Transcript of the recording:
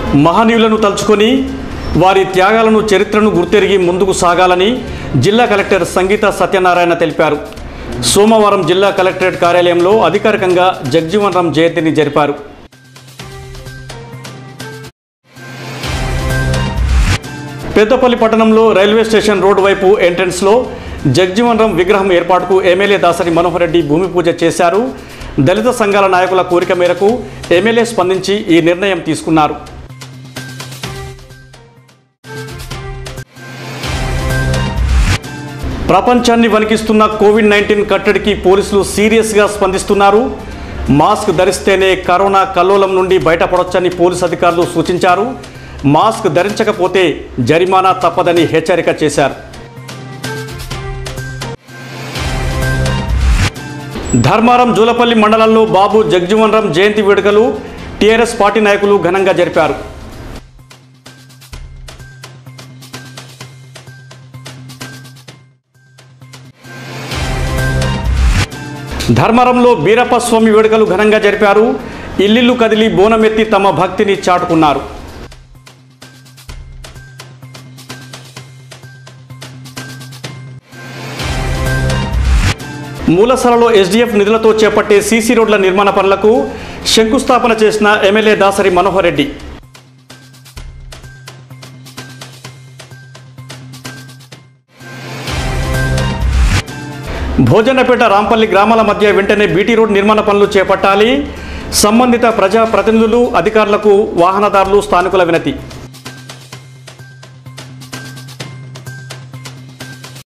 మహనీయులను తలుచుకొని వారి త్యాగాలను చరిత్రను గుర్తెరిగి ముందుకు సాగాలని జిల్లా కలెక్టర్ సంగీత సత్యనారాయణ తెలిపారు సోమవారం జిల్లా కలెక్టరేట్ కార్యాలయంలో అధికారికంగా జగ్జీవన్ రామ్ జయంతిని జరిపారు పెద్దపల్లి పట్టణంలో రైల్వే స్టేషన్ రోడ్డు వైపు ఎంట్రన్స్లో జగ్జీవన్ రామ్ విగ్రహం ఏర్పాటుకు ఎమ్మెల్యే దాసరి మనోహర్ రెడ్డి భూమి పూజ చేశారు దళిత సంఘాల నాయకుల కోరిక మేరకు ఎమ్మెల్యే స్పందించి ఈ నిర్ణయం తీసుకున్నారు ప్రపంచాన్ని వణికిస్తున్న కోవిడ్ నైన్టీన్ కట్టడికి పోలీసులు సీరియస్గా స్పందిస్తున్నారు మాస్క్ ధరిస్తేనే కరోనా కల్లోలం నుండి బయటపడొచ్చని పోలీసు అధికారులు సూచించారు మాస్క్ ధరించకపోతే జరిమానా తప్పదని హెచ్చరిక చేశారు ధర్మారం జూలపల్లి మండలంలో బాబు జగ్జీవన్ రామ్ జయంతి వేడుకలు టీఆర్ఎస్ పార్టీ నాయకులు ఘనంగా జరిపారు ధర్మరంలో బీరప్ప స్వామి వేడుకలు ఘనంగా జరిపారు ఇల్లిల్లు కదిలి బోనమెత్తి తమ భక్తిని చాటుకున్నారు మూలసలలో ఎస్డీఎఫ్ నిధులతో చేపట్టే సీసీ రోడ్ల నిర్మాణ పనులకు శంకుస్థాపన చేసిన ఎమ్మెల్యే దాసరి మనోహర్ రెడ్డి భోజనపేట రాంపల్లి గ్రామాల మధ్య వెంటనే బీటీ రోడ్ నిర్మాణ పనులు చేపట్టాలి సంబంధిత ప్రజా ప్రతినిధులు అధికారులకు వాహనదారులు స్థానికుల వినతి